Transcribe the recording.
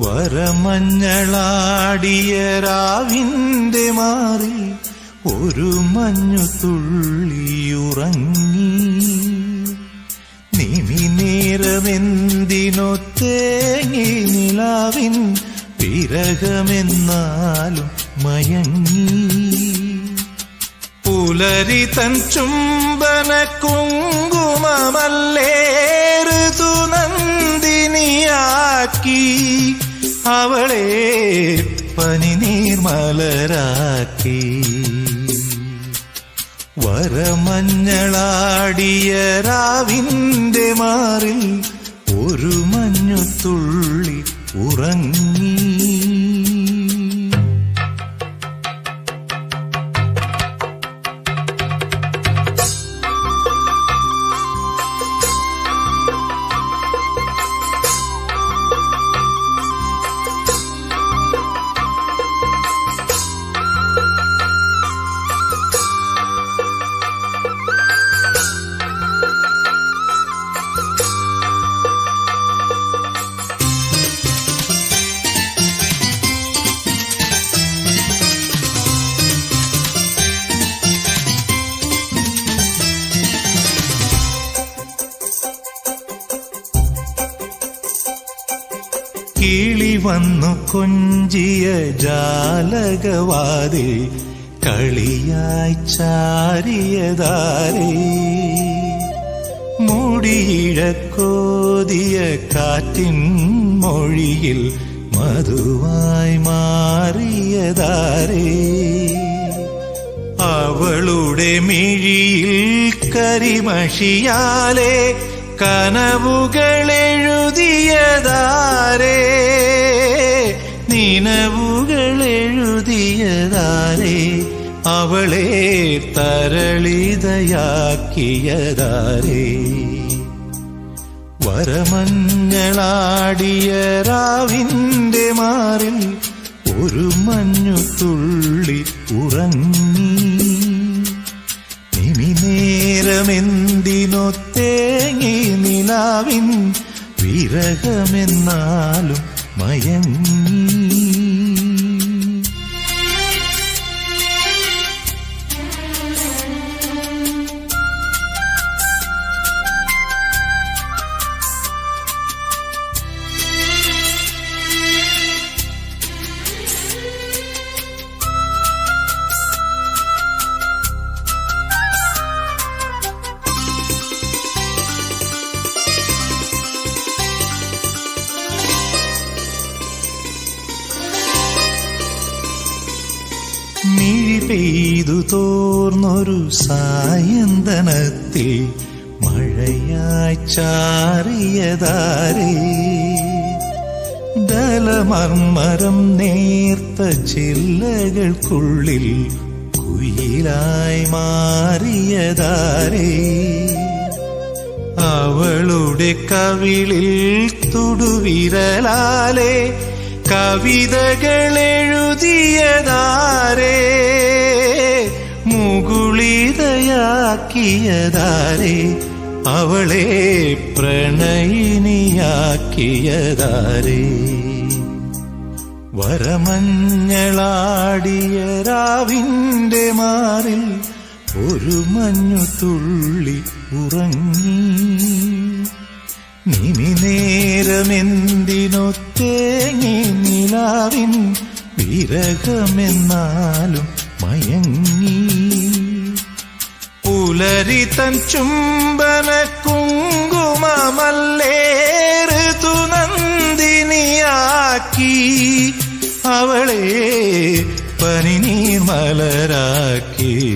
വരമഞ്ഞളാടിയ രാവിന്റെ മാറി ഒരു മഞ്ഞു തുള്ളിയുറങ്ങി നിമി നേരമെന്തിനോ തേങ്ങി നിലാവിൻ വിരകമെന്നാലും മയങ്ങി പുലരി തൻ ചുംബന കുങ്കുമമല്ലേ ഋതുനന്ദിനിയാക്കി അവളെ പനിനീർമലരാക്കി വരമഞ്ഞളാടിയ രാവിന്റെ മാറിൽ ഒരു മഞ്ഞു തുള്ളി ഉറങ്ങി കിളി വന്നു കൊഞ്ചിയ ജാലകവാതിൽ കളിയായി ചാരിയതാരേ മുടിയിഴക്കോതിയ കാറ്റിൻ മൊഴിയിൽ മധുവായി മാറിയതാരേ അവളുടെ മിഴിയിൽ കരിമഷിയാലെ കനവുകളെഴുതിയതാരേ നിനവുകളെഴുതിയതാരേ അവളെ തരളിതയാക്കിയതാരേ വരമഞ്ഞളാടിയ രാവിന്റെ മാറിൽ ഒരു മഞ്ഞു തുള്ളി ഉറങ്ങി ഇനി നേരമെന്തിനോ തേങ്ങി നിലാവിൻ വിരഹമെന്നാലും മയങ്ങി മിഴി പെയ്തു തോർന്നൊരു സായന്തനത്തിൽ മഴയായി ചാറിയതാരേ ദലമർമരം നേർത്ത ചില്ലകൾക്കുള്ളിൽ കുയിലായി മാറിയതാരേ അവളുടെ കവിളിൽ തുടുവിരലാലെ കവിതകൾ എഴുതിയതാരേ മുകുളിതയാക്കിയതാരേ അവളെ പ്രണയിനിയാക്കിയതാരേ വരമഞ്ഞളാടിയ രാവിന്റെ മാറിൽ ഒരു മഞ്ഞു തുള്ളി ഉറങ്ങി നിമി നേരമെന്തിനോ തേങ്ങി നിലാവിൻ വിരകമെന്നാലും മയങ്ങി പുലരി തൻ ചുംബന കുങ്കുമമല്ലേറുതു നന്ദിനിയാക്കി അവളെ പനിനീർമലരാക്കി